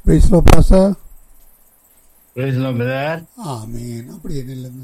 Price Lord pastor Praise the Lord, brother. ஆமீன் அப்படியே நில்லுங்க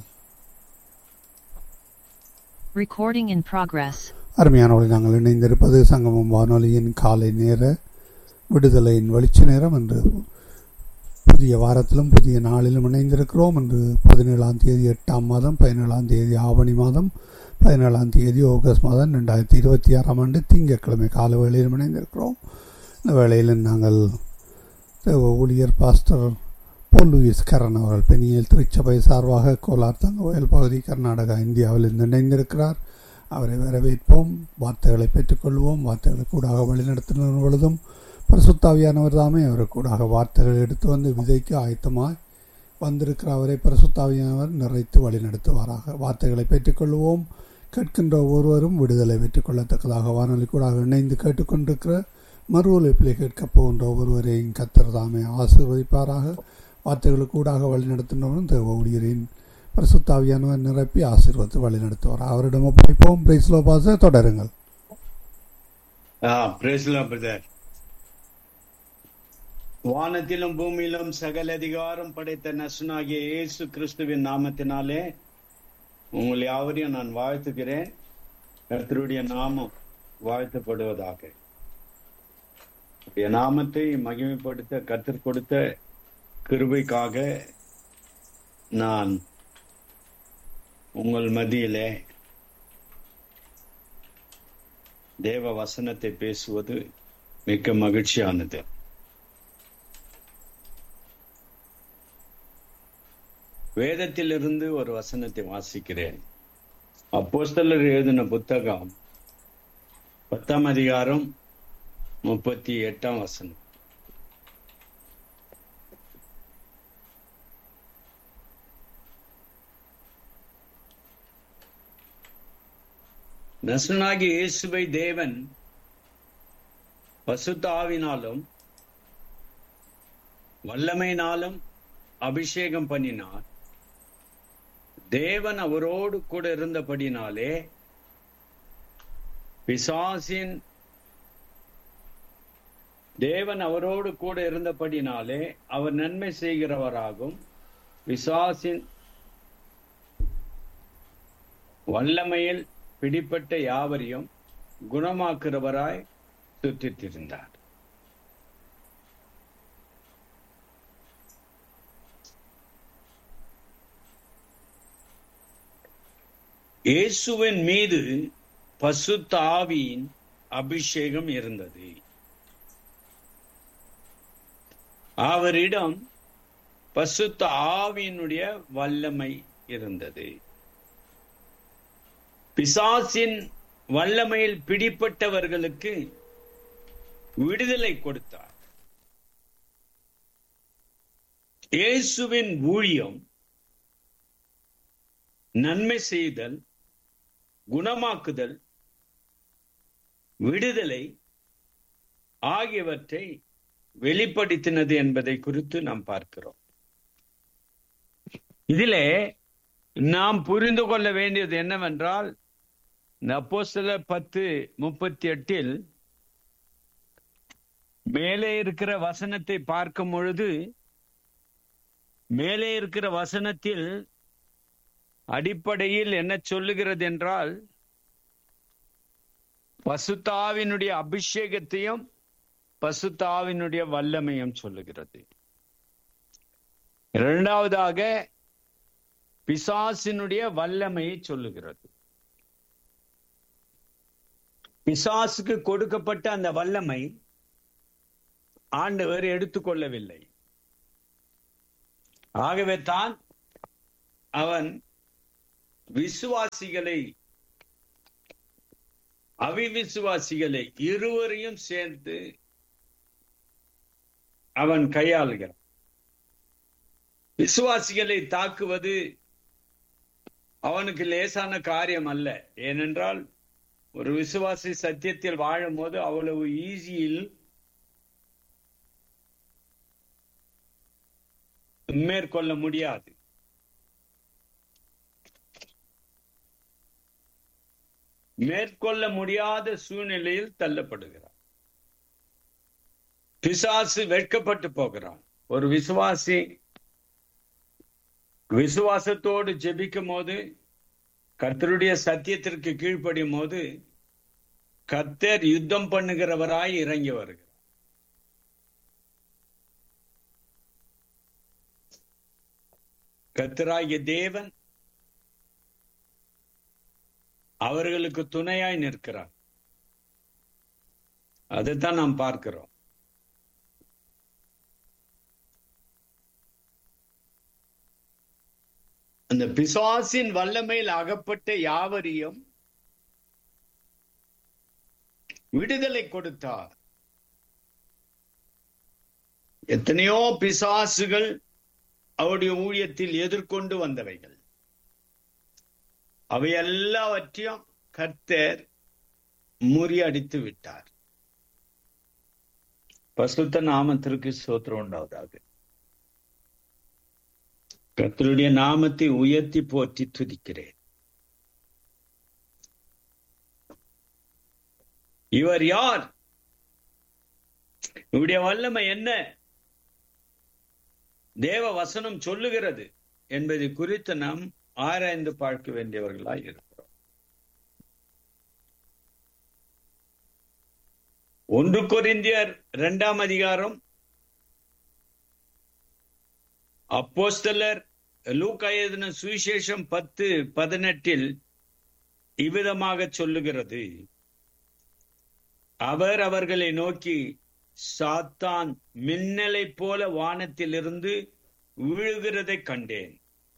Recording in progress. அருமையானவர்கள் நாங்கள் இணைந்திருப்பது சங்கமம் வானொலியின் காலை நேர விடுதலையின் வெளிச்ச நேரம் என்று புதிய வாரத்திலும் புதிய நாளிலும் இணைந்திருக்கிறோம் என்று பதினேழாம் தேதி எட்டாம் மாதம் பதினேழாம் தேதி ஆவணி மாதம் பதினேழாம் தேதி ஆகஸ்ட் மாதம் ரெண்டாயிரத்தி இருபத்தி ஆறாம் ஆண்டு திங்கட்கிழமை கால வேளையிலும் இணைந்திருக்கிறோம் இந்த வேளையில் நாங்கள் தேவ ஊழியர் பாஸ்டர் போல் லூயிஸ் கரண் அவர்கள் பெண்ணியல் திருச்சபை சார்பாக கோலார் தங்கவயல் பகுதி கர்நாடகா இந்தியாவில் இருந்து இணைந்திருக்கிறார் அவரை வரவேற்போம் வார்த்தைகளை பெற்றுக்கொள்வோம் வார்த்தைகளை கூடாக வழிநடத்தின பொழுதும் பரிசுத்தாவியானவர் தாமே அவர் கூடாக வார்த்தைகளை எடுத்து வந்து விதைக்கு ஆயத்தமாய் வந்திருக்கிற அவரை பரிசுத்தாவியானவர் நிறைத்து வழிநடத்துவாராக வார்த்தைகளை பெற்றுக்கொள்வோம் கேட்கின்ற ஒருவரும் விடுதலை பெற்றுக்கொள்ளத்தக்கதாக வானொலி கூடாக இணைந்து கேட்டுக்கொண்டிருக்கிற மறு ஒலிப்பிலே கேட்கப் போகின்ற ஒருவரையும் கத்தர் தாமே ஆசீர்வதிப்பாராக வார்த்தைகளுக்கு கூடாக வழிநடத்தினவரும் தேவ ஊழியரின் பரிசுத்தாவியானவர் நிரப்பி ஆசீர்வத்து வழிநடத்துவார் அவரிடம் ஒப்படைப்போம் பிரைஸ்லோ பாச தொடருங்கள் Ah, praise the Lord, brother. வானத்திலும் பூமியிலும் சகல அதிகாரம் படைத்த நசுனாகிய இயேசு கிறிஸ்துவின் நாமத்தினாலே உங்கள் யாவரையும் நான் வாழ்த்துகிறேன் கர்த்தருடைய நாமம் வாழ்த்தப்படுவதாக அவருடைய நாமத்தை மகிமைப்படுத்த கர்த்தர் கொடுத்த கிருபைக்காக நான் உங்கள் மத்தியிலே தேவ வசனத்தை பேசுவது மிக்க மகிழ்ச்சியானது வேதத்திலிருந்து ஒரு வசனத்தை வாசிக்கிறேன் அப்போஸ்தலர் எழுதின புத்தகம் பத்தாம் அதிகாரம் முப்பத்தி எட்டாம் வசனம் நசுனாகி இயேசுவை தேவன் பசுத்தாவினாலும் வல்லமையினாலும் அபிஷேகம் பண்ணினார் தேவன் அவரோடு கூட இருந்தபடினாலே பிசாசின் தேவன் அவரோடு கூட இருந்தபடினாலே அவர் நன்மை செய்கிறவராகும் பிசாசின் வல்லமையில் பிடிப்பட்ட யாவரையும் குணமாக்குறவராய் சுற்றித்திருந்தார் இயேசுவின் மீது பசுத்த ஆவியின் அபிஷேகம் இருந்தது அவரிடம் பசுத்த ஆவியினுடைய வல்லமை இருந்தது பிசாசின் வல்லமையில் பிடிப்பட்டவர்களுக்கு விடுதலை கொடுத்தார் இயேசுவின் ஊழியம் நன்மை செய்தல் குணமாக்குதல் விடுதலை ஆகியவற்றை வெளிப்படுத்தினது என்பதை குறித்து நாம் பார்க்கிறோம் இதிலே நாம் புரிந்து கொள்ள வேண்டியது என்னவென்றால் இந்த அப்போஸ்தலர் பத்து முப்பத்தி எட்டில் மேலே இருக்கிற வசனத்தை பார்க்கும் பொழுது மேலே இருக்கிற வசனத்தில் அடிப்படையில் என்ன சொல்லுகிறது என்றால் பசுத்தாவினுடைய அபிஷேகத்தையும் பசுத்தாவினுடைய வல்லமையும் சொல்லுகிறது இரண்டாவதாக பிசாசினுடைய வல்லமையை சொல்லுகிறது பிசாசுக்கு கொடுக்கப்பட்ட அந்த வல்லமை ஆண்டவர் எடுத்துக்கொள்ளவில்லை ஆகவே தான் அவன் விசுவாசிகளை அவிவிசுவாசிகளை இருவரையும் சேர்த்து அவன் கையாளுகிறான் விசுவாசிகளை தாக்குவது அவனுக்கு லேசான காரியம் அல்ல ஏனென்றால் ஒரு விசுவாசி சத்தியத்தில் வாழும் போது அவ்வளவு ஈஸியில் மேற்கொள்ள முடியாது மேற்கொள்ள முடியாத சூழ்நிலையில் தள்ளப்படுகிறார் பிசாசு வெட்கப்பட்டு போகிறான் ஒரு விசுவாசி விசுவாசத்தோடு ஜெபிக்கும் போது கர்த்தருடைய சத்தியத்திற்கு கீழ்ப்படியும் போது கர்த்தர் யுத்தம் பண்ணுகிறவராய் இறங்கி வருகிறார் கர்த்தராகிய தேவன் அவர்களுக்கு துணையாய் நிற்கிறார் அதைத்தான் நாம் பார்க்கிறோம் அந்த பிசாசின் வல்லமையில் அகப்பட்ட யாவரையும் விடுதலை கொடுத்தார் எத்தனையோ பிசாசுகள் அவருடைய ஊழியத்தில் எதிர்கொண்டு வந்தவைகள் அவை எல்லாவற்றையும் கர்த்தர் முறியடித்து விட்டார் பசுத்த நாமத்திற்கு சோத்திரம் உண்டாவதாக கர்த்தருடைய நாமத்தை உயர்த்தி போற்றி துதிக்கிறேன் இவர் யார் இவருடைய வல்லமை என்ன தேவ வசனம் சொல்லுகிறது என்பதை குறித்து நாம் ஆராய்ந்து பார்க்க வேண்டியவர்களாய் இருக்கிறோம் ஒன்று கொரிந்தியர் இரண்டாம் அதிகாரம் அப்போஸ்தலர் லூக்கா எழுதின சுவிசேஷம் பத்து பதினெட்டில் இவ்விதமாக சொல்லுகிறது அவர் அவர்களை நோக்கி சாத்தான் மின்னலை போல வானத்திலிருந்து விழுகிறதை கண்டேன்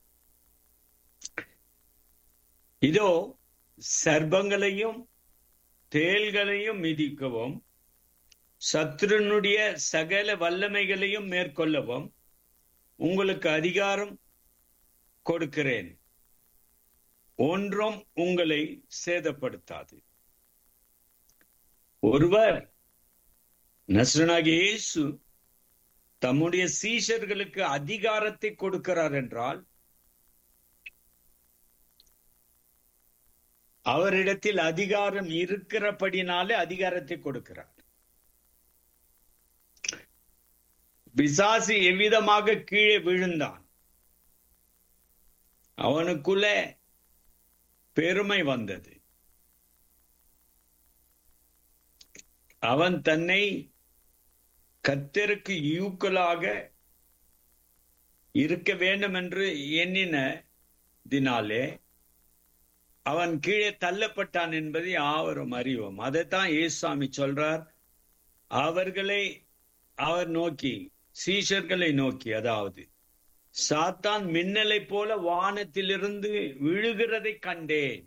இதோ சர்ப்பங்களையும் தேள்களையும் மிதிக்கவும் சத்ருனுடைய சகல வல்லமைகளையும் மேற்கொள்ளவும் உங்களுக்கு அதிகாரம் கொடுக்கிறேன் ஒன்றும் உங்களை சேதப்படுத்தாது ஒருவர் நசரனாகிய இயேசு தம்முடைய சீஷர்களுக்கு அதிகாரத்தை கொடுக்கிறார் என்றால் அவரிடத்தில் அதிகாரம் இருக்கிறபடினாலே அதிகாரத்தை கொடுக்கிறார் பிசாசு எவ்விதமாக கீழே விழுந்தான் அவனுக்குள்ள பெருமை வந்தது அவன் தன்னை கத்தருக்கு யூக்கலாக இருக்க வேண்டும் என்று எண்ணினதினாலே அவன் கீழே தள்ளப்பட்டான் என்பதை ஆவரும் அறிவோம் அதைத்தான் ஏசாமி சொல்றார் அவர்களை அவர் நோக்கி சீஷர்களை நோக்கி அதாவது சாத்தான் மின்னலை போல வானத்திலிருந்து விழுகிறதை கண்டேன்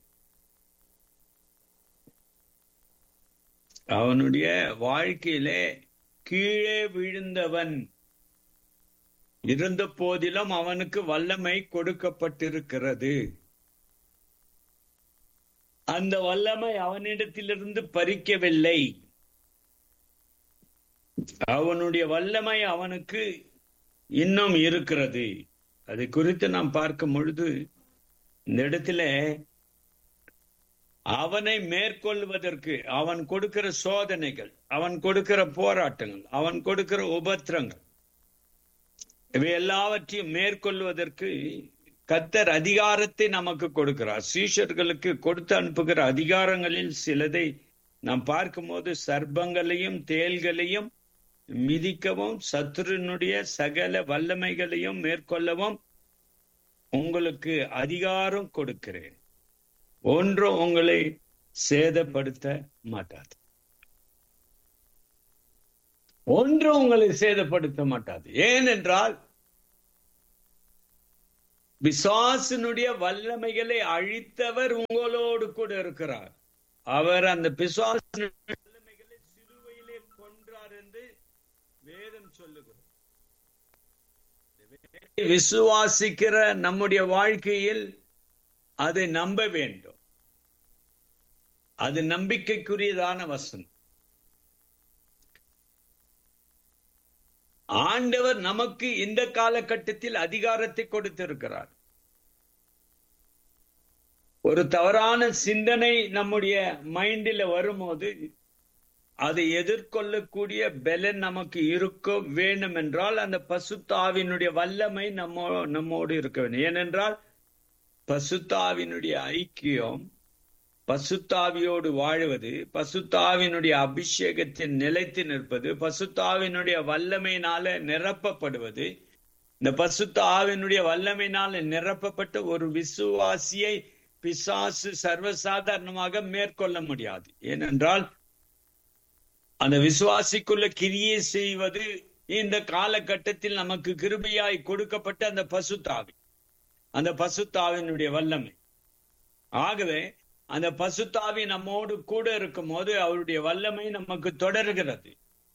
அவனுடைய வாழ்க்கையிலே கீழே விழுந்தவன் இருந்த போதிலும் அவனுக்கு வல்லமை கொடுக்கப்பட்டிருக்கிறது அந்த வல்லமை அவனிடத்திலிருந்து பறிக்கவில்லை அவனுடைய வல்லமை அவனுக்கு இன்னும் இருக்கிறது அதை குறித்து நாம் பார்க்கும் பொழுது இந்த இடத்துல அவனை மேற்கொள்வதற்கு அவன் கொடுக்கிற சோதனைகள் அவன் கொடுக்கிற போராட்டங்கள் அவன் கொடுக்கிற உபத்திரங்கள் இவை எல்லாவற்றையும் மேற்கொள்வதற்கு கத்தர் அதிகாரத்தை நமக்கு கொடுக்கிறார் சீஷர்களுக்கு கொடுத்து அனுப்புகிற அதிகாரங்களில் சிலதை நாம் பார்க்கும்போது சர்ப்பங்களையும் தேள்களையும் மிதிக்கவும் சத்துருனுடைய சகல வல்லமைகளையும் மேற்கொள்ளவும் உங்களுக்கு அதிகாரம் கொடுக்கிறேன் ஒன்றும் உங்களை சேதப்படுத்த மாட்டாது ஒன்றும் உங்களை சேதப்படுத்த மாட்டாது ஏனென்றால் பிசாசினுடைய வல்லமைகளை அழித்தவர் உங்களோடு கூட இருக்கிறார் அவர் அந்த பிசாசினுடைய வல்லமைகளை சிலுவையிலே கொன்றார் என்று வேதம் சொல்லுகிறது விசுவாசிக்கிற நம்முடைய வாழ்க்கையில் அதை நம்ப வேண்டும் அது நம்பிக்கைக்குரியதான வசனம் ஆண்டவர் நமக்கு இந்த காலகட்டத்தில் அதிகாரத்தை கொடுத்திருக்கிறார் ஒரு தவறான சிந்தனை நம்முடைய மைண்டில் வரும்போது அதை எதிர்கொள்ளக்கூடிய பலன் நமக்கு இருக்க வேண்டும் என்றால் அந்த பசுத்தாவினுடைய வல்லமை நம்ம நம்மோடு இருக்க வேண்டும் ஏனென்றால் பசுத்தாவினுடைய ஐக்கியம் பசுத்தாவியோடு வாழுவது பசுத்தாவினுடைய அபிஷேகத்தில் நிலைத்து நிற்பது பசுத்தாவினுடைய வல்லமையினால நிரப்பப்படுவது இந்த பசுத்த ஆவினுடைய வல்லமையினால் நிரப்பப்பட்ட ஒரு விசுவாசியை பிசாசு சர்வசாதாரணமாக மேற்கொள்ள முடியாது ஏனென்றால் அந்த விசுவாசிக்குள்ள கிரியை செய்வது இந்த காலகட்டத்தில் நமக்கு கிருபையாய் கொடுக்கப்பட்ட அந்த பசுத்தாவி அந்த பசுத்தாவினுடைய வல்லமை ஆகவே அந்த பசுத்தாவி நம்மோடு கூட இருக்கும் போது அவருடைய வல்லமை நமக்கு தொடர்கிறது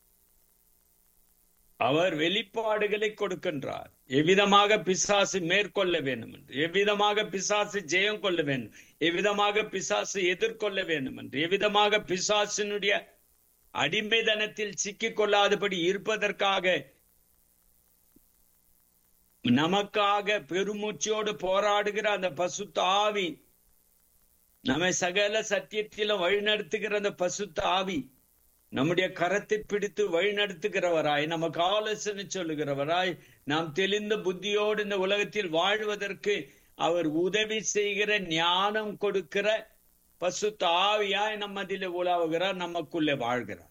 அவர் வெளிப்பாடுகளை கொடுக்கின்றார் எவ்விதமாக பிசாசு மேற்கொள்ள வேண்டும் என்று எவ்விதமாக பிசாசு ஜெயம் கொள்ள வேண்டும் எவ்விதமாக பிசாசு எதிர்கொள்ள வேண்டும் என்று எவ்விதமாக பிசாசினுடைய அடிமைதனத்தில் சிக்கிக் கொள்ளாதபடி இருப்பதற்காக நமக்காக பெருமூச்சோடு போராடுகிற அந்த பசுத்த ஆவி நம்மை சகல சத்தியத்திலும் வழிநடத்துகிற அந்த பசுத்த ஆவி நம்முடைய கரத்தை பிடித்து வழிநடத்துகிறவராய் நமக்கு ஆலோசனை சொல்லுகிறவராய் நாம் தெளிந்த புத்தியோடு இந்த உலகத்தில் வாழ்வதற்கு அவர் உதவி செய்கிற ஞானம் கொடுக்கிற பசு தாவியாய் நம்ம அதில் உலாவுகிறார் நமக்குள்ளே வாழ்கிறார்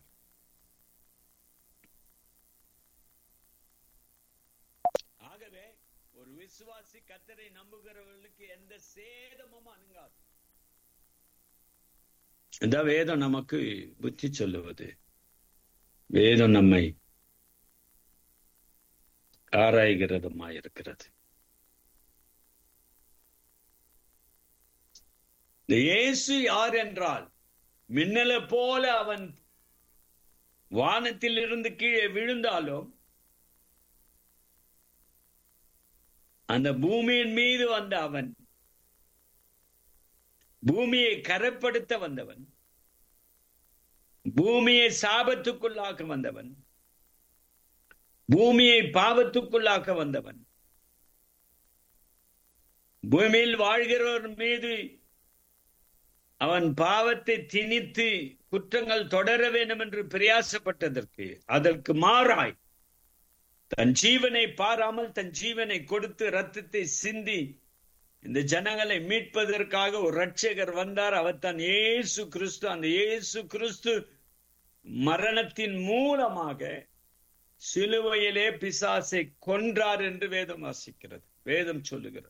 ஆகவே ஒரு விசுவாசி கத்தரை நம்புகிறவர்களுக்கு எந்த சேதமும் அணுகாது இந்த வேதம் நமக்கு புத்தி சொல்லுவது வேதம் நம்மை ஆராய்கிறதுமாயிருக்கிறது இந்த இயேசு யார் என்றால் மின்னலை போல அவன் வானத்தில் இருந்து கீழே விழுந்தாலும் அந்த பூமியின் மீது வந்த அவன் பூமியை கரைப்படுத்த வந்தவன் பூமியை சாபத்துக்குள்ளாக்க வந்தவன் பூமியை பாவத்துக்குள்ளாக்க வந்தவன் பூமியில் வாழ்கிறவர் மீது அவன் பாவத்தை திணித்து குற்றங்கள் தொடர வேண்டும் என்று பிரயாசப்பட்டதற்கு அதற்கு மாறாய் தன் ஜீவனை பாராமல் தன் ஜீவனை கொடுத்து ரத்தத்தை சிந்தி இந்த ஜனங்களை மீட்பதற்காக ஒரு ரட்சகர் வந்தார் அவர் தான் ஏசு கிறிஸ்து அந்த ஏசு கிறிஸ்து மரணத்தின் மூலமாக சிலுவையிலே பிசாசை கொன்றார் என்று வேதம் வாசிக்கிறது வேதம் சொல்லுகிறது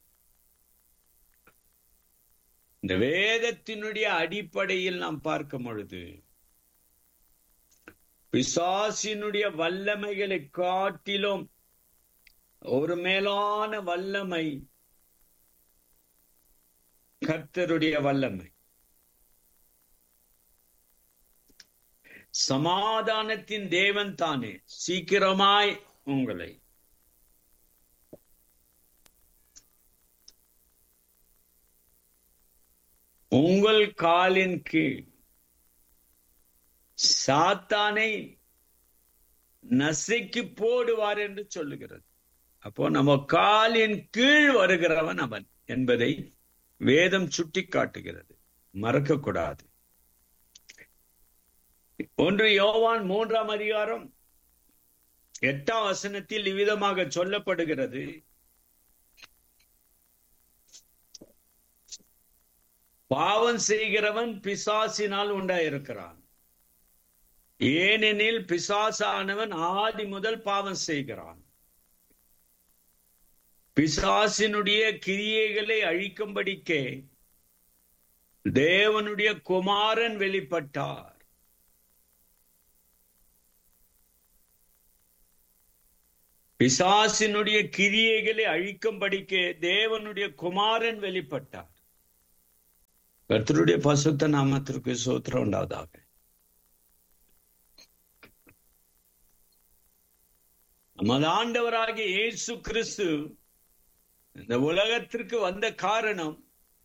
இந்த வேதத்தினுடைய அடிப்படையில் நாம் பார்க்கும் பொழுது பிசாசினுடைய வல்லமைகளை காட்டிலும் ஒரு மேலான வல்லமை கர்த்தருடைய வல்லமை சமாதானத்தின் தேவன் தானே சீக்கிரமாய் உங்களை உங்கள் காலின் கீழ் சாத்தானை நசைக்கு போடுவார் என்று சொல்லுகிறது அப்போ நம்ம காலின் கீழ் வருகிறவன் அவன் என்பதை வேதம் சுட்டி காட்டுகிறது மறக்க கூடாது ஒன்று யோவான் மூன்றாம் அதிகாரம் எட்டாம் வசனத்தில் இவ்விதமாக சொல்லப்படுகிறது பாவம் செய்கிறவன் பிசாசினால் உண்டாயிருக்கிறான் ஏனெனில் பிசாசானவன் ஆதி முதல் பாவம் செய்கிறான் பிசாசினுடைய கிரியைகளை அழிக்கும்படிக்கே தேவனுடைய குமாரன் வெளிப்பட்டார் பிசாசினுடைய கிரியைகளை அழிக்கும்படிக்கே தேவனுடைய குமாரன் வெளிப்பட்டார் கர்த்தருடைய பசுத்த நாமத்திற்கு சோத்திரம் உண்டாவதாக நமது ஆண்டவராகிய இயேசு கிறிஸ்து இந்த உலகத்திற்கு வந்த காரணம்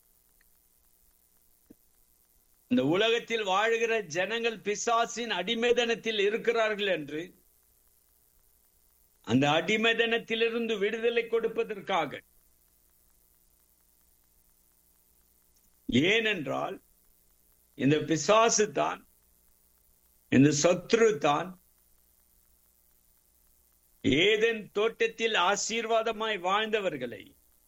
இந்த உலகத்தில் வாழ்கிற ஜனங்கள் பிசாசின் அடிமைதனத்தில் இருக்கிறார்கள் என்று அந்த அடிமைதனத்திலிருந்து விடுதலை கொடுப்பதற்காக ஏனென்றால் இந்த பிசாசு தான் இந்த சத்ரு தான் ஏதன் தோட்டத்தில் ஆசீர்வாதமாய் வாழ்ந்தவர்களை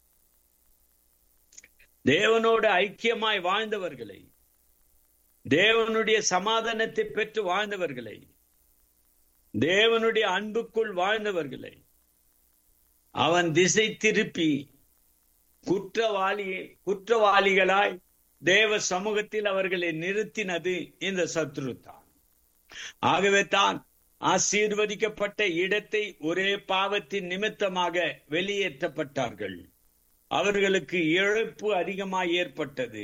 தேவனோடு ஐக்கியமாய் வாழ்ந்தவர்களை தேவனுடைய சமாதானத்தை பெற்று வாழ்ந்தவர்களை தேவனுடைய அன்புக்குள் வாழ்ந்தவர்களை அவன் திசை திருப்பி குற்றவாளி குற்றவாளிகளாய் தேவ சமூகத்தில் அவர்களை நிறுத்தினது இந்த சத்ரு தான் ஆகவே தான் ஆசீர்வதிக்கப்பட்ட இடத்தை ஒரே பாவத்தின் நிமித்தமாக வெளியேற்றப்பட்டார்கள் அவர்களுக்கு இழப்பு அதிகமாய் ஏற்பட்டது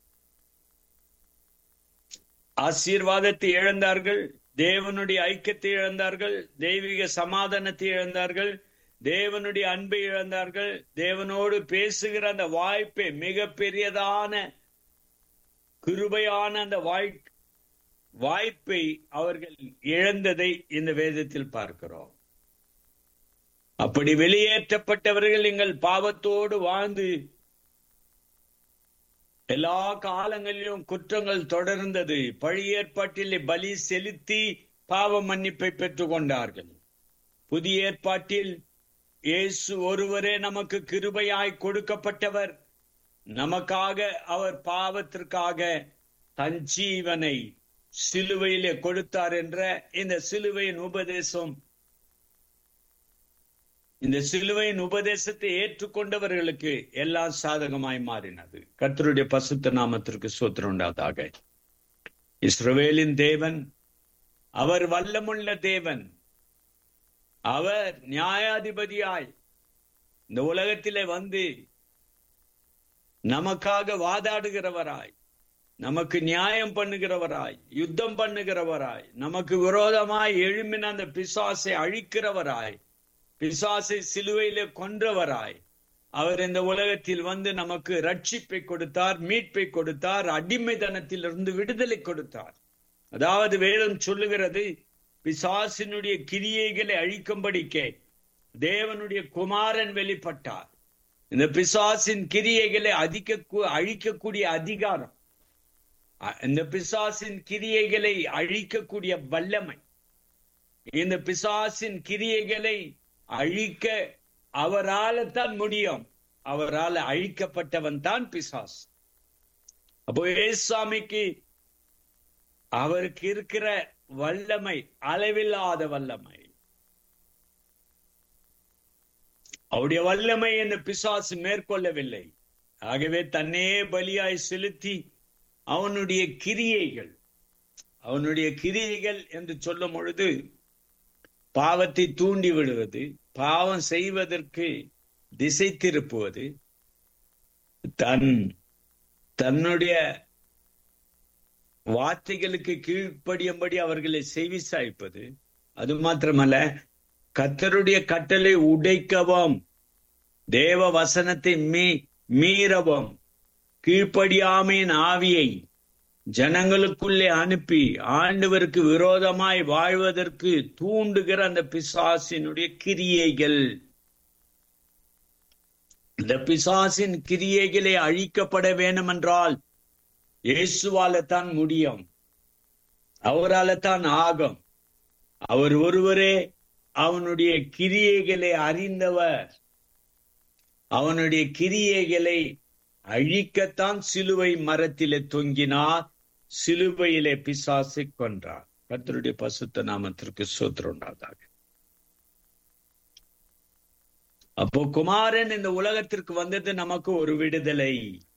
ஆசீர்வாதத்தை இழந்தார்கள் தேவனுடைய ஐக்கியத்தை இழந்தார்கள் தெய்வீக சமாதானத்தை இழந்தார்கள் தேவனுடைய அன்பை இழந்தார்கள் தேவனோடு பேசுகிற அந்த வாய்ப்பை மிக பெரியதான கிருபையான அந்த வாய் வாய்ப்பை அவர்கள் இழந்ததை இந்த வேதத்தில் பார்க்கிறோம் அப்படி வெளியேற்றப்பட்டவர்கள் எங்கள் பாவத்தோடு வாழ்ந்து எல்லா காலங்களிலும் குற்றங்கள் தொடர்ந்தது பழி ஏற்பாட்டிலே பலி செலுத்தி பாவ மன்னிப்பை பெற்றுக் கொண்டார்கள் புதிய ஏற்பாட்டில் இயேசு ஒருவரே நமக்கு கிருபையாய் கொடுக்கப்பட்டவர் நமக்காக அவர் பாவத்திற்காக தன் ஜீவனை சிலுவையிலே கொடுத்தார் என்ற இந்த சிலுவையின் உபதேசம் இந்த சிலுவையின் உபதேசத்தை ஏற்றுக்கொண்டவர்களுக்கு எல்லாம் சாதகமாய் மாறினது கர்த்தருடைய பசுத்த நாமத்திற்கு சோத்திரம் உண்டாதாக இஸ்ரவேலின் தேவன் அவர் வல்லமுள்ள தேவன் அவர் நியாயாதிபதியாய் இந்த உலகத்திலே வந்து நமக்காக வாதாடுகிறவராய் நமக்கு நியாயம் பண்ணுகிறவராய் யுத்தம் பண்ணுகிறவராய் நமக்கு விரோதமாய் எழும்பின அந்த பிசாசை அழிக்கிறவராய் பிசாசை சிலுவையிலே கொன்றவராய் அவர் இந்த உலகத்தில் வந்து நமக்கு ரட்சிப்பை கொடுத்தார் மீட்பை கொடுத்தார் அடிமைத்தனத்திலிருந்து விடுதலை கொடுத்தார் அதாவது வேதம் சொல்லுகிறது பிசாசினுடைய கிரியைகளை அழிக்கும்படிக்கே தேவனுடைய குமாரன் வெளிப்பட்டார் இந்த பிசாசின் கிரியைகளை அதிக அழிக்கக்கூடிய அதிகாரம் இந்த பிசாசின் கிரியைகளை அழிக்கக்கூடிய வல்லமை இந்த பிசாசின் கிரியைகளை அழிக்க அவரால் தான் முடியும் அவரால் அழிக்கப்பட்டவன் தான் பிசாஸ் அப்போ ஏசாமிக்கு அவருக்கு இருக்கிற வல்லமை அளவில்லாத வல்லமை அவருடைய வல்லமை என்ன பிசாசு மேற்கொள்ளவில்லை ஆகவே தன்னே பலியாய் செலுத்தி அவனுடைய கிரியைகள் அவனுடைய கிரியைகள் என்று சொல்லும் பொழுது பாவத்தை தூண்டி விடுவது பாவம் செய்வதற்கு திசை திருப்புவது தன் தன்னுடைய வார்த்தைகளுக்கு கீழ்ப்படியும்படி அவர்களை செய்வி சாய்ப்பது அது மாத்திரமல்ல கத்தருடைய கட்டளை உடைக்கவும் தேவ வசனத்தை மீ மீறவும் கீழ்ப்படியாமையின் ஆவியை ஜனங்களுக்குள்ளே அனுப்பி ஆண்டவருக்கு விரோதமாய் வாழ்வதற்கு தூண்டுகிற அந்த பிசாசினுடைய கிரியைகள் இந்த பிசாசின் கிரியைகளை அழிக்கப்பட வேண்டும் என்றால் இயேசுவால தான் முடியும் அவரால தான் ஆகும் அவர் ஒருவரே அவனுடைய கிரியைகளை அறிந்தவர் அவனுடைய கிரியைகளை அழிக்கத்தான் சிலுவை மரத்திலே தொங்கினார் சிலுவையிலே பிசாசை கொன்றார் கர்த்தருடைய பசுத்த நாமத்திற்கு சோத்திரம் உண்டாதாக அப்போ குமாரன் இந்த உலகத்திற்கு வந்தது நமக்கு ஒரு விடுதலை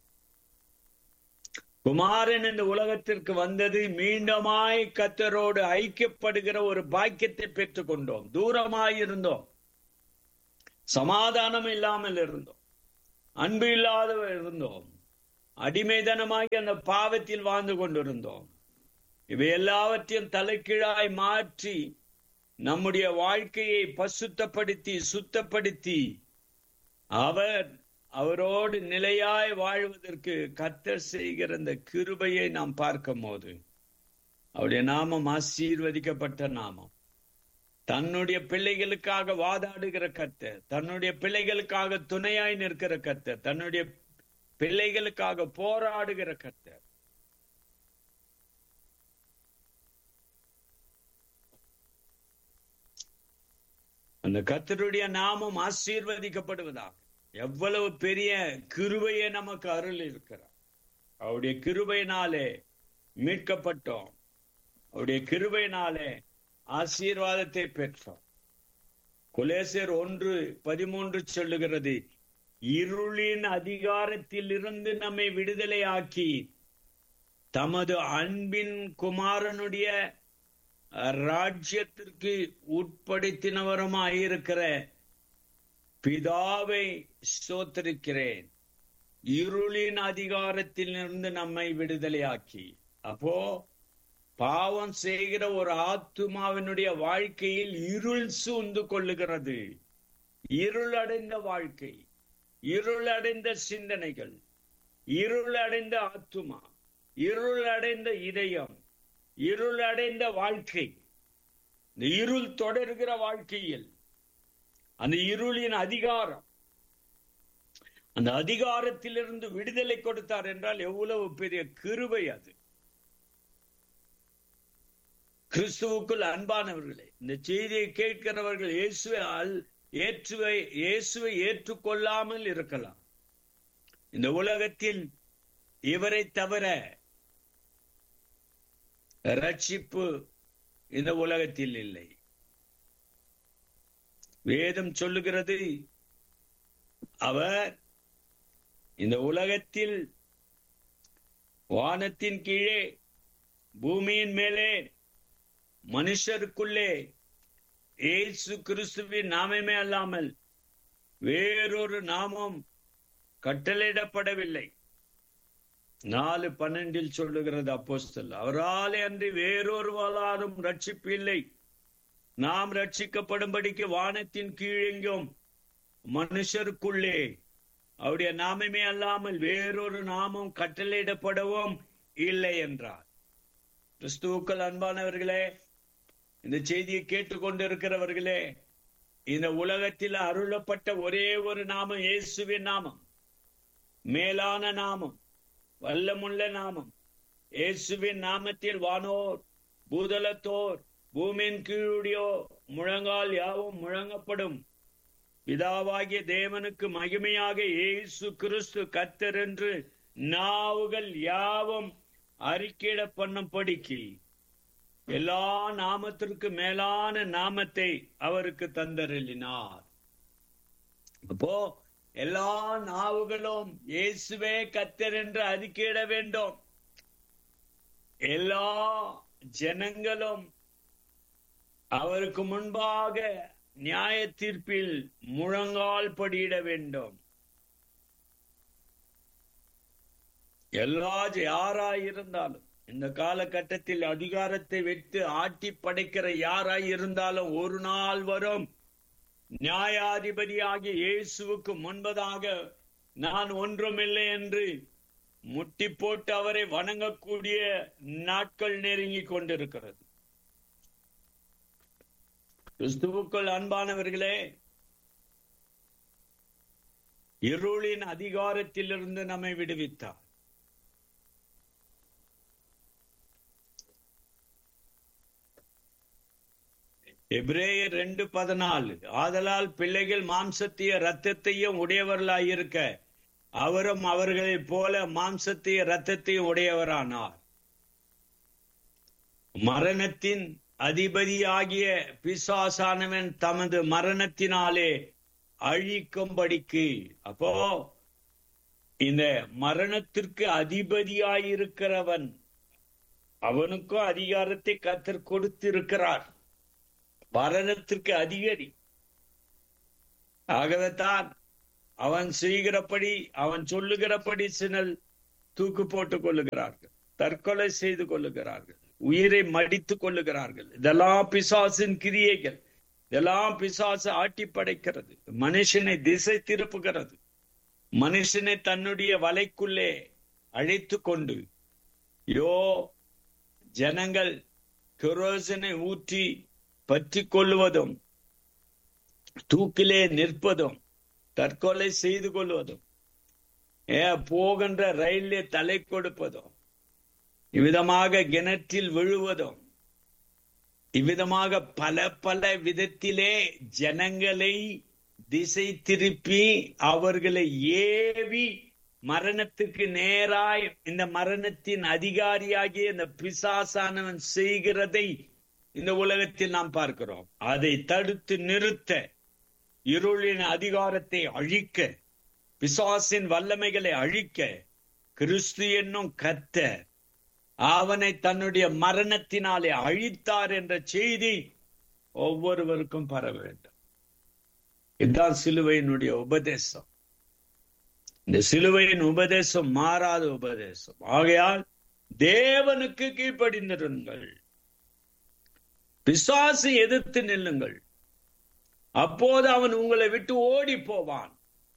குமாரன் இந்த உலகத்திற்கு வந்தது மீண்டுமாய் கத்தரோடு ஐக்கியப்படுகிற ஒரு பாக்கியத்தை பெற்றுக் கொண்டோம் தூரமாய் இருந்தோம் சமாதானம் இல்லாமல் இருந்தோம் அன்பு இல்லாதவர் இருந்தோம் அடிமைதனமாகி அந்த பாவத்தில் வாழ்ந்து கொண்டிருந்தோம் இவை எல்லாவற்றையும் தலைக்கீழாய் மாற்றி நம்முடைய வாழ்க்கையை பசுத்தப்படுத்தி சுத்தப்படுத்தி அவர் அவரோடு நிலையாய் வாழ்வதற்கு கத்தர் செய்கிற இந்த கிருபையை நாம் பார்க்கும் போது அவருடைய நாமம் ஆசீர்வதிக்கப்பட்ட நாமம் தன்னுடைய பிள்ளைகளுக்காக வாதாடுகிற கத்தர் தன்னுடைய பிள்ளைகளுக்காக துணையாய் நிற்கிற கத்தர் தன்னுடைய பிள்ளைகளுக்காக போராடுகிற கத்தர் அந்த கத்தருடைய நாமம் ஆசீர்வதிக்கப்படுவதாக எவ்வளவு பெரிய கிருபையை நமக்கு அருள் இருக்கிறார் அவருடைய கிருபையினாலே மீட்கப்பட்டோம் அவருடைய கிருபையினாலே ஆசீர்வாதத்தை பெற்றோம் குலேசர் ஒன்று பதிமூன்று சொல்லுகிறது இருளின் அதிகாரத்தில் இருந்து நம்மை விடுதலையாக்கி தமது அன்பின் குமாரனுடைய ராஜ்யத்திற்கு உட்படுத்தினவருமாயிருக்கிற பிதாவை ஸ்தோத்திருக்கிறேன் இருளின் அதிகாரத்தில் இருந்து நம்மை விடுதலையாக்கி அப்போ பாவம் செய்கிற ஒரு ஆத்துமாவினுடைய வாழ்க்கையில் இருள் சூழ்ந்து கொள்ளுகிறது இருள் அடைந்த வாழ்க்கை இருள் அடைந்த சிந்தனைகள் இருள் அடைந்த ஆத்துமா இருள் அடைந்த இதயம் இருள் அடைந்த வாழ்க்கை இந்த இருள் தொடர்கிற வாழ்க்கையில் அந்த இருளின் அதிகாரம் அந்த அதிகாரத்திலிருந்து விடுதலை கொடுத்தார் என்றால் எவ்வளவு பெரிய கிருபை அது கிறிஸ்துவுக்குள் அன்பானவர்களே இந்த செய்தியை கேட்கிறவர்கள் இயேசுவை ஏற்றுவை இயேசுவை ஏற்றுக்கொள்ளாமல் இருக்கலாம் இந்த உலகத்தில் இவரை தவிர ரட்சிப்பு இந்த உலகத்தில் இல்லை வேதம் சொல்லுகிறது அவர் இந்த உலகத்தில் வானத்தின் கீழே பூமியின் மேலே மனுஷருக்குள்ளே ஏசு கிறிஸ்துவின் நாமமே அல்லாமல் வேறொரு நாமம் கட்டளையிடப்படவில்லை நாலு பன்னெண்டில் சொல்லுகிறது அப்போஸ்தல் அவராலே அன்றி வேறொருவராலும் ரட்சிப்பு இல்லை நாம் ரட்சிக்கப்படும்படிக்கு வானத்தின் கீழெங்கும் மனுஷருக்குள்ளே அவருடைய நாமமே அல்லாமல் வேறொரு நாமம் கட்டளையிடப்படவும் இல்லை என்றார் கிறிஸ்துவுக்கள் அன்பானவர்களே இந்த செய்தியை கேட்டுக்கொண்டிருக்கிறவர்களே இந்த உலகத்தில் அருளப்பட்ட ஒரே ஒரு நாமம் இயேசுவின் நாமம் மேலான நாமம் வல்லமுள்ள நாமம் இயேசுவின் நாமத்தில் வானோர் பூதலத்தோர் பூமியின் கீழுடையோ முழங்கால் யாவும் முழங்கப்படும் பிதாவாகிய தேவனுக்கு மகிமையாக இயேசு கிறிஸ்து கத்தர் என்று நாவுகள் யாவும் அறிக்கையிட பண்ணும்படிக்கு எல்லா நாமத்திற்கு மேலான நாமத்தை அவருக்கு தந்தருளினார் அப்போ எல்லா நாவுகளும் இயேசுவே கத்தர் என்று அறிக்கையிட வேண்டும் எல்லா ஜனங்களும் அவருக்கு முன்பாக நியாய தீர்ப்பில் முழங்கால் படியிட வேண்டும் எல்லா யாராய் இருந்தாலும் இந்த காலகட்டத்தில் அதிகாரத்தை வைத்து ஆட்டி படைக்கிற யாராய் இருந்தாலும் ஒரு நாள் வரும் நியாயாதிபதியாகிய இயேசுவுக்கு முன்பதாக நான் ஒன்றுமில்லை என்று முட்டி போட்டு அவரை வணங்கக்கூடிய நாட்கள் நெருங்கி கொண்டிருக்கிறது கிறிஸ்துவுக்குள் அன்பானவர்களே இருளின் அதிகாரத்திலிருந்து நம்மை விடுவித்தார் எப்ரேயர் ரெண்டு பதினாலு ஆதலால் பிள்ளைகள் மாம்சத்தைய ரத்தத்தையும் உடையவர்களாயிருக்க அவரும் அவர்களைப் போல மாம்சத்தைய ரத்தத்தையும் உடையவரானார் மரணத்தின் அதிபதியாகிய பிசாசானவன் தமது மரணத்தினாலே அழிக்கும்படிக்கு அப்போ இந்த மரணத்திற்கு அதிபதியாயிருக்கிறவன் அவனுக்கும் அதிகாரத்தை கத்தர் கொடுத்திருக்கிறார் மரணத்திற்கு அதிகரி ஆகவேத்தான் அவன் செய்கிறபடி அவன் சொல்லுகிறபடி சிலர் தூக்கு போட்டுக் கொள்ளுகிறார்கள் தற்கொலை செய்து கொள்ளுகிறார்கள் உயிரை மடித்துக் கொள்ளுகிறார்கள் இதெல்லாம் பிசாசின் கிரியைகள் இதெல்லாம் பிசாசு ஆட்டி படைக்கிறது மனுஷனை திசை திருப்புகிறது மனுஷனை தன்னுடைய வலைக்குள்ளே அழைத்து கொண்டு யோ ஜனங்கள் கெரோசனை ஊற்றி பற்றி கொள்வதும் தூக்கிலே நிற்பதும் தற்கொலை செய்து கொள்வதும் ஏ போகின்ற ரயிலே தலை கொடுப்பதும் இவ்விதமாக கிணற்றில் விழுவதும் இவ்விதமாக பல பல விதத்திலே ஜனங்களை திசை திருப்பி அவர்களை ஏவி மரணத்துக்கு நேராய் இந்த மரணத்தின் அதிகாரியாகிய இந்த பிசாசானவன் செய்கிறதை இந்த உலகத்தில் நாம் பார்க்கிறோம் அதை தடுத்து நிறுத்த இருளின் அதிகாரத்தை அழிக்க பிசாசின் வல்லமைகளை அழிக்க கிறிஸ்து என்னும் கத்த அவனை தன்னுடைய மரணத்தினாலே அழித்தார் என்ற செய்தி ஒவ்வொருவருக்கும் பரவ வேண்டும் இதுதான் சிலுவையினுடைய உபதேசம் இந்த சிலுவையின் உபதேசம் மாறாத உபதேசம் ஆகையால் தேவனுக்கு கீழ்ப்படிந்திருங்கள் பிசாசு எதிர்த்து நில்லுங்கள் அப்போது அவன் உங்களை விட்டு ஓடி போவான்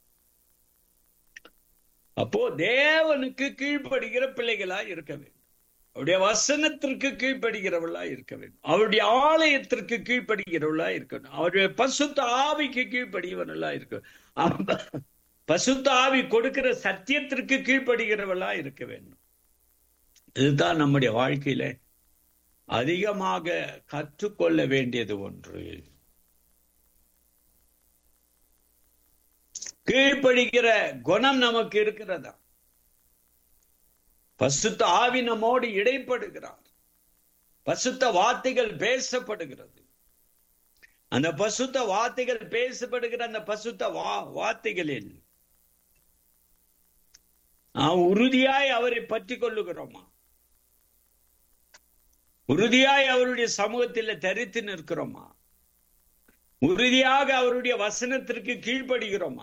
அப்போ தேவனுக்கு கீழ்ப்படுகிற பிள்ளைகளா இருக்க வேண்டும் அவருடைய வசனத்திற்கு கீழ்ப்படுகிறவர்களா இருக்க வேண்டும் அவருடைய ஆலயத்திற்கு கீழ்ப்படுகிறவர்களா இருக்கணும் அவருடைய பசுத்த ஆவிக்கு கீழ்ப்படியவர்களா இருக்க பசுத்த ஆவி கொடுக்கிற சத்தியத்திற்கு கீழ்ப்படுகிறவர்களா இருக்க வேண்டும் இதுதான் நம்முடைய வாழ்க்கையில அதிகமாக கற்றுக்கொள்ள வேண்டியது ஒன்று கீழ்ப்படுகிற குணம் நமக்கு இருக்கிறதா பசுத்த ஆவி நம்மோடு இடைப்படுகிறார் பசுத்த வார்த்தைகள் பேசப்படுகிறது அந்த பசுத்த வார்த்தைகள் பேசப்படுகிற அந்த பசுத்த வா வார்த்தைகளில் நாம் உறுதியாய் அவரை பற்றி கொள்ளுகிறோமா உறுதியாய் அவருடைய சமூகத்தில் தரித்து நிற்கிறோமா உறுதியாக அவருடைய வசனத்திற்கு கீழ்ப்படுகிறோமா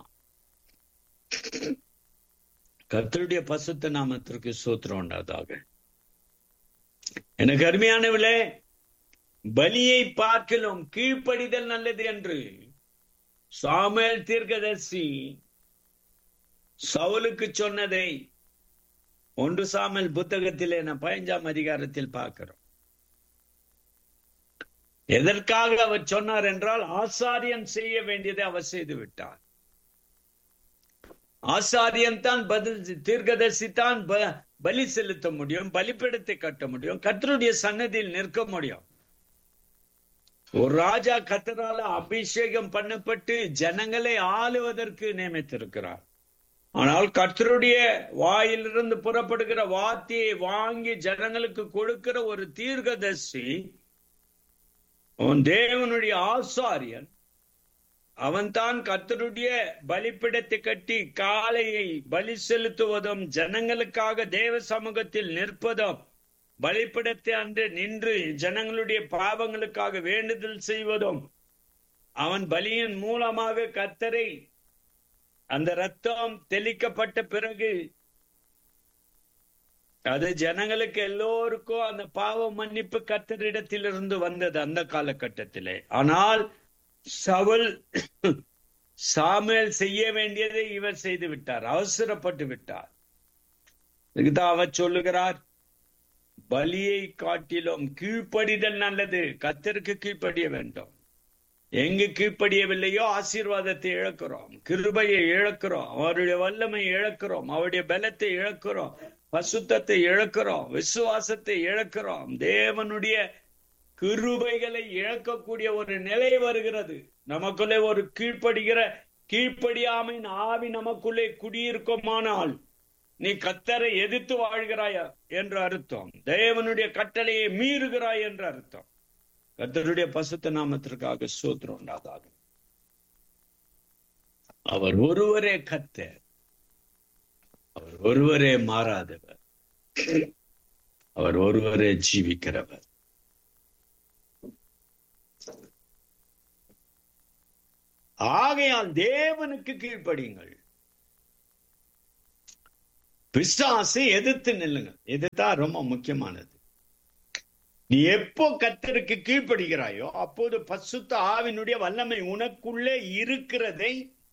கர்த்தருடைய பசுத்த நாமத்திற்கு சூத்திரம் உண்டாதாக எனக்கு அருமையானவிலே பலியை பார்க்கலும் கீழ்ப்படிதல் நல்லது என்று சாமுவேல் தீர்க்கதர்சி சவுலுக்கு சொன்னதை ஒன்று சாமல் புத்தகத்திலே நான் பதினஞ்சாம் அதிகாரத்தில் பார்க்கிறோம் எதற்காக அவர் சொன்னார் என்றால் ஆசாரியன் செய்ய வேண்டியதை அவர் செய்து விட்டார் ஆசாரியன் தான் பதில் தீர்க்கதர்சி தான் பலி செலுத்த முடியும் பலிப்பிடத்தை கட்ட முடியும் கத்தருடைய சன்னதியில் நிற்க முடியும் ஒரு ராஜா கத்தரால அபிஷேகம் பண்ணப்பட்டு ஜனங்களை ஆளுவதற்கு நியமித்திருக்கிறார் ஆனால் கர்த்தருடைய வாயிலிருந்து புறப்படுகிற வார்த்தையை வாங்கி ஜனங்களுக்கு கொடுக்கிற ஒரு தீர்க்கதர்சி அவன் தேவனுடைய ஆசாரியன் அவன் தான் கர்த்தருடைய பலிப்பிடத்தை கட்டி காளையை பலி செலுத்துவதும் ஜனங்களுக்காக தேவ சமூகத்தில் நிற்பதும் பலிப்பிடத்தை அன்று நின்று ஜனங்களுடைய பாவங்களுக்காக வேண்டுதல் செய்வதும் அவன் பலியின் மூலமாக கத்தரை அந்த ரத்தம் தெளிக்கப்பட்ட பிறகு அது ஜனங்களுக்கு எல்லோருக்கும் அந்த பாவ மன்னிப்பு கத்தரிடத்திலிருந்து வந்தது அந்த காலகட்டத்திலே ஆனால் சவுல் சாமுவேல் செய்ய வேண்டியதை இவர் செய்து விட்டார் அவசரப்பட்டு விட்டார் இதுதான் அவர் சொல்லுகிறார் பலியை காட்டிலும் கீழ்ப்படிதல் நல்லது கத்தருக்கு கீழ்ப்படிய வேண்டும் எங்கு கீழ்ப்படியவில்லையோ ஆசீர்வாதத்தை இழக்கிறோம் கிருபையை இழக்கிறோம் அவருடைய வல்லமை இழக்கிறோம் அவருடைய பலத்தை இழக்கிறோம் பசுத்தத்தை இழக்கிறோம் விசுவாசத்தை இழக்கிறோம் தேவனுடைய கிருபைகளை இழக்கக்கூடிய ஒரு நிலை வருகிறது நமக்குள்ளே ஒரு கீழ்ப்படுகிற கீழ்ப்படியாமையின் ஆவி நமக்குள்ளே குடியிருக்குமானால் நீ கத்தரை எதிர்த்து வாழ்கிறாய் என்று அர்த்தம் தேவனுடைய கட்டளையை மீறுகிறாய் என்று அர்த்தம் கத்தருடைய பசுத்த நாமத்திற்காக சூத்திரம் உண்டாதாக அவர் ஒருவரே கத்தர் அவர் ஒருவரே மாறாதவர் அவர் ஒருவரே ஜீவிக்கிறவர் ஆகையால் தேவனுக்கு கீழ்ப்படியுங்கள் பிசாசு எதிர்த்து நில்லுங்க இதுதான் ரொம்ப முக்கியமானது நீ எப்போ கத்தருக்கு கீழ்ப்படுகிறாயோ அப்போது பசுத்த ஆவினுடைய வல்லமை உனக்குள்ளே இருக்கிறதை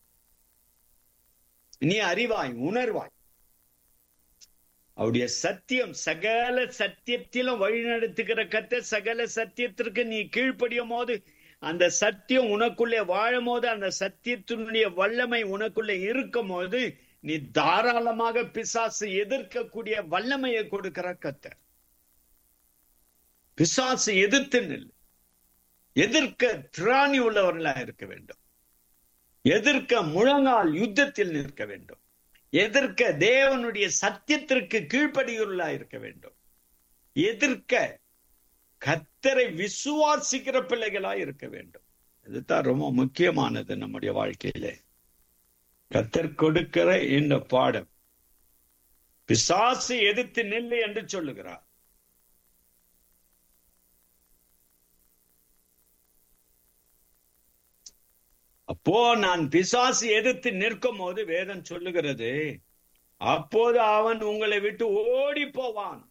நீ அறிவாய் உணர்வாய் அவருடைய சத்தியம் சகல சத்தியத்திலும் வழிநடத்துகிற கத்த சகல சத்தியத்திற்கு நீ கீழ்ப்படியும் போது அந்த சத்தியம் உனக்குள்ளே வாழும் போது அந்த சத்தியத்தினுடைய வல்லமை உனக்குள்ளே இருக்கும் போது நீ தாராளமாக பிசாசு எதிர்க்கக்கூடிய வல்லமையை கொடுக்கிற கத்த பிசாசு எதிர்த்து நில் எதிர்க்க திராணி உள்ளவர்களா இருக்க வேண்டும் எதிர்க்க முழங்கால் யுத்தத்தில் நிற்க வேண்டும் எதிர்க்க தேவனுடைய சத்தியத்திற்கு கீழ்ப்படியுள்ளா இருக்க வேண்டும் எதிர்க்க கத்தரை விசுவாசிக்கிற பிள்ளைகளா இருக்க வேண்டும் இதுதான் ரொம்ப முக்கியமானது நம்முடைய வாழ்க்கையில கத்தர் கொடுக்கிற இந்த பாடம் பிசாசு எதிர்த்து நில்லு என்று சொல்லுகிறார் அப்போ நான் பிசாசு எதிர்த்து நிற்கும் போது வேதம் சொல்லுகிறது அப்போது அவன் உங்களை விட்டு ஓடி போவான்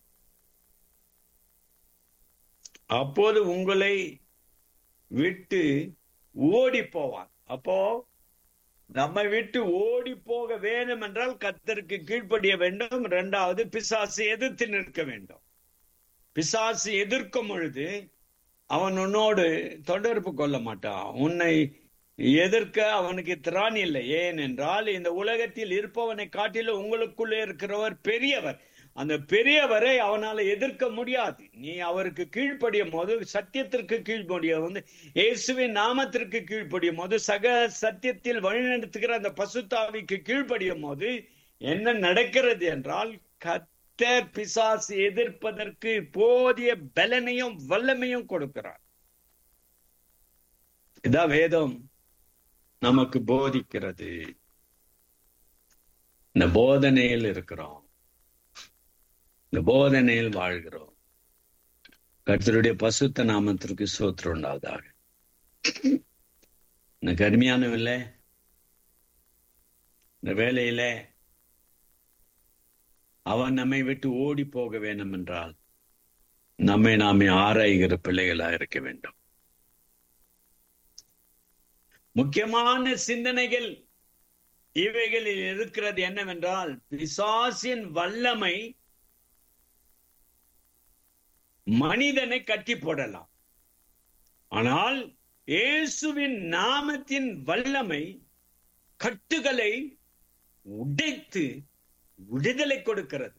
அப்போது உங்களை விட்டு ஓடி போவான் அப்போ நம்மை விட்டு ஓடி போக வேண்டும் என்றால் கத்தருக்கு கீழ்ப்படிய வேண்டும் இரண்டாவது பிசாசு எதிர்த்து நிற்க வேண்டும் பிசாசு எதிர்க்கும் பொழுது அவன் உன்னோடு தொடர்பு கொள்ள மாட்டான் உன்னை எதிர்க்க அவனுக்கு திராணி இல்லை ஏனென்றால் இந்த உலகத்தில் இருப்பவனை காட்டிலும் உங்களுக்குள்ளே இருக்கிறவர் பெரியவர் அந்த பெரியவரை அவனால எதிர்க்க முடியாது நீ அவருக்கு கீழ்ப்படியும் போது சத்தியத்திற்கு கீழ்ப்படியும் போது இயேசுவின் நாமத்திற்கு கீழ்ப்படியும் போது சக சத்தியத்தில் வழிநடத்துகிற அந்த பசுத்தாவிக்கு கீழ்ப்படியும் போது என்ன நடக்கிறது என்றால் கத்தர் பிசாசு எதிர்ப்பதற்கு போதிய பலனையும் வல்லமையும் கொடுக்கிறார் இதான் வேதம் நமக்கு போதிக்கிறது இந்த போதனையில் இருக்கிறோம் இந்த போதனையில் வாழ்கிறோம் கர்த்தருடைய பசுத்த நாமத்திற்கு சோத்திரம் உண்டாவதாக இந்த கருமையானவில்லை இந்த வேலையில அவன் நம்மை விட்டு ஓடி போக வேண்டும் என்றால் நம்மை நாமே ஆராய்கிற பிள்ளைகளா இருக்க வேண்டும் முக்கியமான சிந்தனைகள் இவைகளில் இருக்கிறது என்னவென்றால் பிசாசின் வல்லமை மனிதனை கட்டி போடலாம் ஆனால் இயேசுவின் நாமத்தின் வல்லமை கட்டுகளை உடைத்து விடுதலை கொடுக்கிறது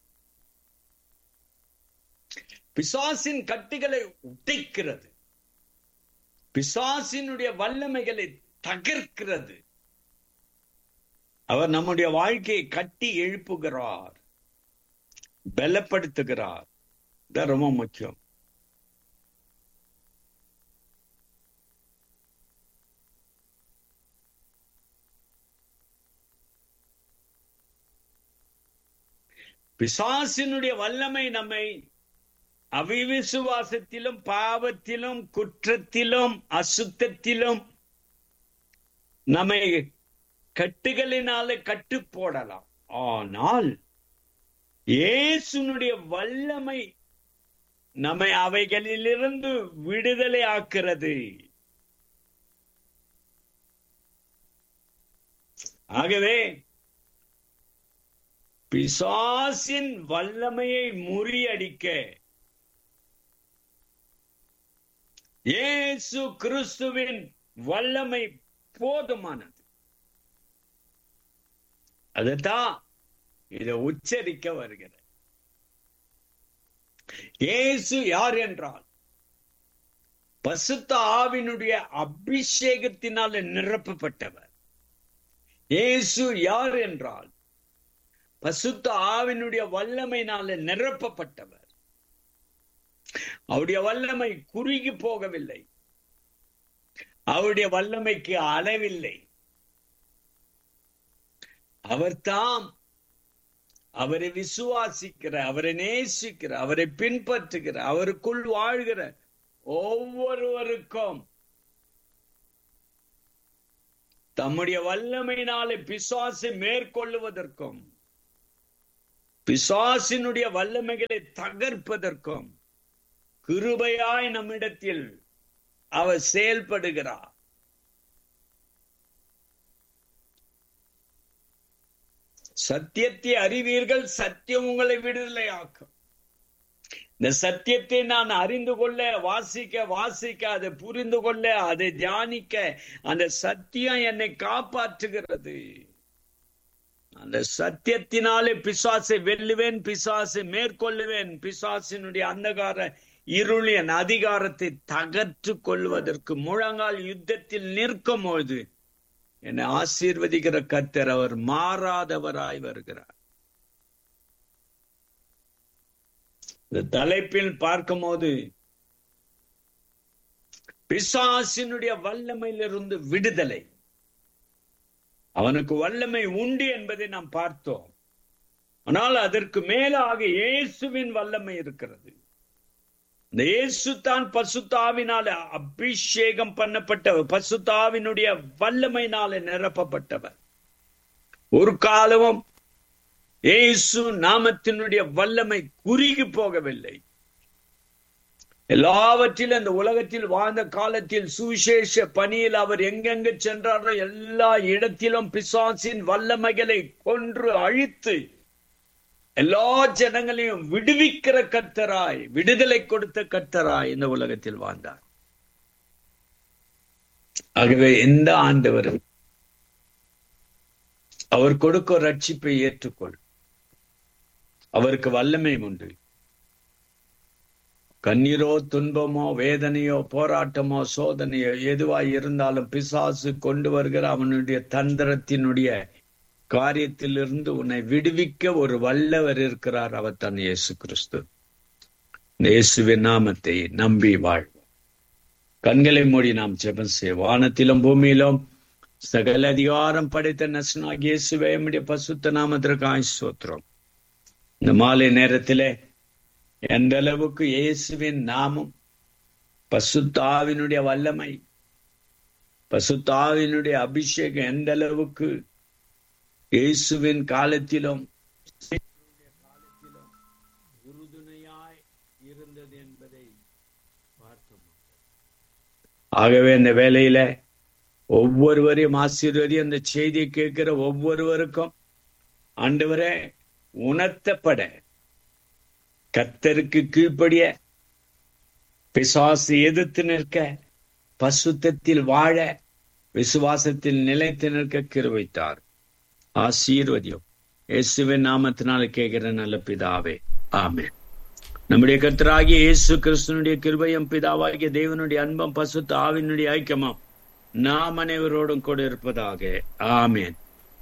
பிசாசின் கட்டுகளை உடைக்கிறது பிசாசினுடைய வல்லமைகளை தகர்க்கிறது அவர் நம்முடைய வாழ்க்கையை கட்டி எழுப்புகிறார் பலப்படுத்துகிறார் இதான் ரொம்ப முக்கியம் பிசாசினுடைய வல்லமை நம்மை அவிவிசுவாசத்திலும் பாவத்திலும் குற்றத்திலும் அசுத்தத்திலும் நம்மை கட்டுகளினால கட்டு போடலாம் ஆனால் இயேசுனுடைய வல்லமை நம்மை அவைகளிலிருந்து விடுதலை ஆக்கிறது ஆகவே பிசாசின் வல்லமையை முறியடிக்க இயேசு கிறிஸ்துவின் வல்லமை போதுமானது அதுதான் இதை உச்சரிக்க வருகிறது இயேசு யார் என்றால் பசுத்த ஆவினுடைய அபிஷேகத்தினால் நிரப்பப்பட்டவர் இயேசு யார் என்றால் பசுத்த ஆவினுடைய வல்லமையினால நிரப்பப்பட்டவர் அவருடைய வல்லமை குறுகி போகவில்லை அவருடைய வல்லமைக்கு அளவில்லை அவர் தாம் அவரை விசுவாசிக்கிற அவரை நேசிக்கிற அவரை பின்பற்றுகிற அவருக்குள் வாழ்கிற ஒவ்வொருவருக்கும் தம்முடைய வல்லமையினாலே பிசாசை மேற்கொள்ளுவதற்கும் பிசாசினுடைய வல்லமைகளை தகர்ப்பதற்கும் கிருபையாய் நம்மிடத்தில் அவர் செயல்படுகிறார் சத்தியத்தை அறிவீர்கள் சத்தியம் உங்களை விடுதலையாக்கும் இந்த சத்தியத்தை நான் அறிந்து கொள்ள வாசிக்க வாசிக்க அதை புரிந்து கொள்ள அதை தியானிக்க அந்த சத்தியம் என்னை காப்பாற்றுகிறது அந்த சத்தியத்தினாலே பிசாசை வெல்லுவேன் பிசாசை மேற்கொள்ளுவேன் பிசாசினுடைய அந்தகார இருளின் அதிகாரத்தை தகர்த்து கொள்வதற்கு முழங்கால் யுத்தத்தில் நிற்கும் பொழுது என்னை ஆசீர்வதிக்கிற கர்த்தர் அவர் மாறாதவராய் வருகிறார் இந்த தலைப்பில் பார்க்கும்போது பிசாசினுடைய வல்லமையிலிருந்து விடுதலை அவனுக்கு வல்லமை உண்டு என்பதை நாம் பார்த்தோம் ஆனால் அதற்கு மேலாக இயேசுவின் வல்லமை இருக்கிறது இந்த இயேசு தான் பசுத்தாவினால அபிஷேகம் பண்ணப்பட்டவர் பசுத்தாவினுடைய வல்லமையினால நிரப்பப்பட்டவர் ஒரு காலமும் இயேசு நாமத்தினுடைய வல்லமை குறுகி போகவில்லை எல்லாவற்றிலும் இந்த உலகத்தில் வாழ்ந்த காலத்தில் சுவிசேஷ பணியில் அவர் எங்கெங்க சென்றாரோ எல்லா இடத்திலும் பிசாசின் வல்லமைகளை கொன்று அழித்து எல்லா ஜனங்களையும் விடுவிக்கிற கர்த்தராய் விடுதலை கொடுத்த கர்த்தராய் இந்த உலகத்தில் வாழ்ந்தார் ஆகவே எந்த ஆண்டவர் அவர் கொடுக்க ரட்சிப்பை ஏற்றுக்கொள் அவருக்கு வல்லமை உண்டு கண்ணீரோ துன்பமோ வேதனையோ போராட்டமோ சோதனையோ எதுவாய் இருந்தாலும் பிசாசு கொண்டு வருகிற அவனுடைய தந்திரத்தினுடைய காரியத்திலிருந்து உன்னை விடுவிக்க ஒரு வல்லவர் இருக்கிறார் அவர் தான் இயேசு கிறிஸ்து இந்த இயேசுவின் நாமத்தை நம்பி வாழ்வோம் கண்களை மூடி நாம் ஜெபம் செய்ய வானத்திலும் பூமியிலும் சகல அதிகாரம் படைத்த நசனாக இயேசுவே நம்முடைய பசுத்த நாமத்திற்கு ஆயுசோத்திரம் இந்த மாலை நேரத்திலே எந்த அளவுக்கு இயேசுவின் நாமம் பசுத்தாவினுடைய வல்லமை பசுத்தாவினுடைய அபிஷேகம் எந்த அளவுக்கு இயேசுவின் காலத்திலும் காலத்திலும் உறுதுணையாய் இருந்தது என்பதை பார்த்தோம் ஆகவே இந்த வேலையில ஒவ்வொருவரையும் ஆசீர்வதி அந்த செய்தியை கேட்கிற ஒவ்வொருவருக்கும் ஆண்டவரே உணர்த்தப்பட கத்தருக்கு கீழ்ப்படிய பிசாசு எதிர்த்து நிற்க பசுத்தத்தில் வாழ விசுவாசத்தில் நிலைத்து நிற்க கிருவைத்தார் ஆசீர்வதியும் இயேசுவின் நாமத்தினால கேட்கிற நல்ல பிதாவே ஆமே நம்முடைய கர்த்தராகிய இயேசு கிறிஸ்தனுடைய கிருபையும் பிதாவாகிய தேவனுடைய அன்பம் பசுத்த ஆவினுடைய ஐக்கியமும் நாம் அனைவரோடும் கூட இருப்பதாக ஆமேன்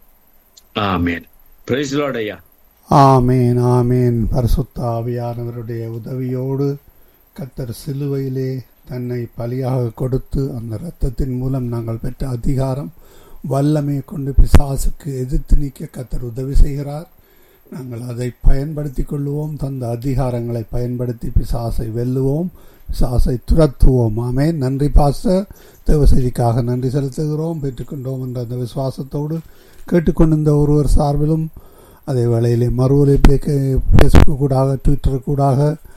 ஆமேன் பிரைஸ்லோடையா ஆமேன் ஆமேன் பரிசுத்த ஆவியானவருடைய உதவியோடு கத்தர் சிலுவையிலே தன்னை பலியாக கொடுத்து அந்த இரத்தத்தின் மூலம் நாங்கள் பெற்ற அதிகாரம் வல்லமையை கொண்டு பிசாசுக்கு எதிர்த்து நீக்க கத்தர் உதவி செய்கிறார் நாங்கள் அதை பயன்படுத்தி கொள்ளுவோம் தந்த அதிகாரங்களை பயன்படுத்தி பிசாசை வெல்லுவோம் பிசாசை துரத்துவோம் ஆமே நன்றி பாஸ்டர் தேவ செய்திக்காக நன்றி செலுத்துகிறோம் பெற்றுக்கொண்டோம் என்ற அந்த விசுவாசத்தோடு கேட்டுக்கொண்டிருந்த ஒருவர் சார்பிலும் அதே வேளையிலே மறு ஒலிப்பிலே ஃபேஸ்புக் கூடாக ட்விட்டர் கூடாக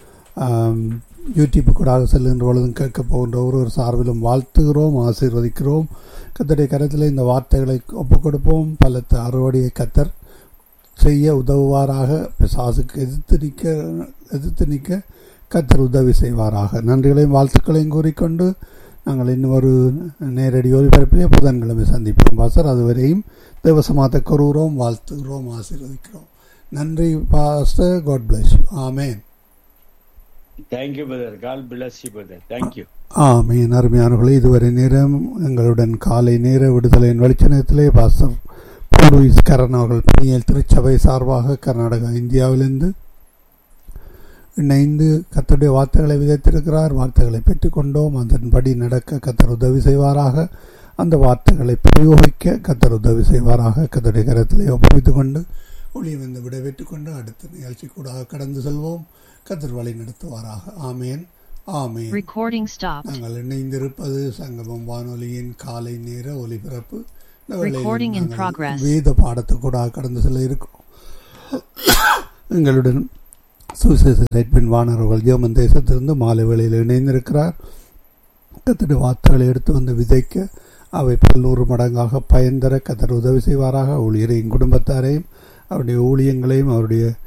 யூடியூப் கூடாக செல்கின்ற பொழுதும் கேட்க போகின்ற ஒருவர் சார்பிலும் வாழ்த்துகிறோம் ஆசீர்வதிக்கிறோம் கத்தருடைய கரத்தில் இந்த வார்த்தைகளை ஒப்புக் கொடுப்போம் பலத்த அறுவடையை கத்தர் செய்ய உதவுவாராக பிசாசுக்கு எதிர்த்து நிற்க எதிர்த்து நிற்க கத்தர் உதவி செய்வாராக நன்றிகளையும் வாழ்த்துக்களையும் கூறிக்கொண்டு நாங்கள் இன்னும் ஒரு நேரடி ஒலிபரப்பிலே புதன்கிழமை சந்திப்போம் பாசர் அதுவரையும் தேவசமாத்த கூறுகிறோம் வாழ்த்துகிறோம் ஆசீர்வதிக்கிறோம் நன்றி பாஸ்டர் காட் பிளஸ் யூ ஆமேன் thank you brother God bless you brother thank you ஆமீன் அருமையானவர்களே இதுவரை நேரம் எங்களுடன் காலை நேர விடுதலையின் வெளிச்சனத்திலே பாஸ்டர் லூயிஸ் கரண் அவர்கள் பணியல் திருச்சபை சார்பாக கர்நாடகா இந்தியாவிலிருந்து இணைந்து கத்தருடைய வார்த்தைகளை விதைத்திருக்கிறார் வார்த்தைகளை பெற்றுக்கொண்டோம் அதன்படி நடக்க கத்தர் உதவி செய்வாராக அந்த வார்த்தைகளை பிரயோகிக்க கத்தர் உதவி செய்வாராக கத்தருடைய கரத்திலே ஒப்புவித்துக் கொண்டு ஒளி வந்து விடைபெற்றுக் கொண்டு அடுத்த நிகழ்ச்சி கூட கடந்து செல்வோம் கத்தர் வழி நடத்துவாராக ஆமேன் ஆமேன் Recording stopped. நாங்கள் இணைந்திருப்பது சங்கமம் வானொலியின் காலை நேர ஒலிபரப்பு இந்த வேளையில் Recording in நாங்கள் progress. வேத பாடத்தை கூட கடந்து செல்ல இருக்கிறோம் எங்களுடன் சுவிசேஷ ரெட்பின் வானவர்கள் ஜெர்மன் தேசத்திலிருந்து மாலை வேளையில் இணைந்திருக்கிறார் கத்தடி வார்த்தைகளை எடுத்து வந்து விதைக்க அவை பல்நூறு மடங்காக பயன் தர கத்தர் உதவி செய்வாராக ஊழியரையும் குடும்பத்தாரையும் அவருடைய ஊழியங்களையும் அவருடைய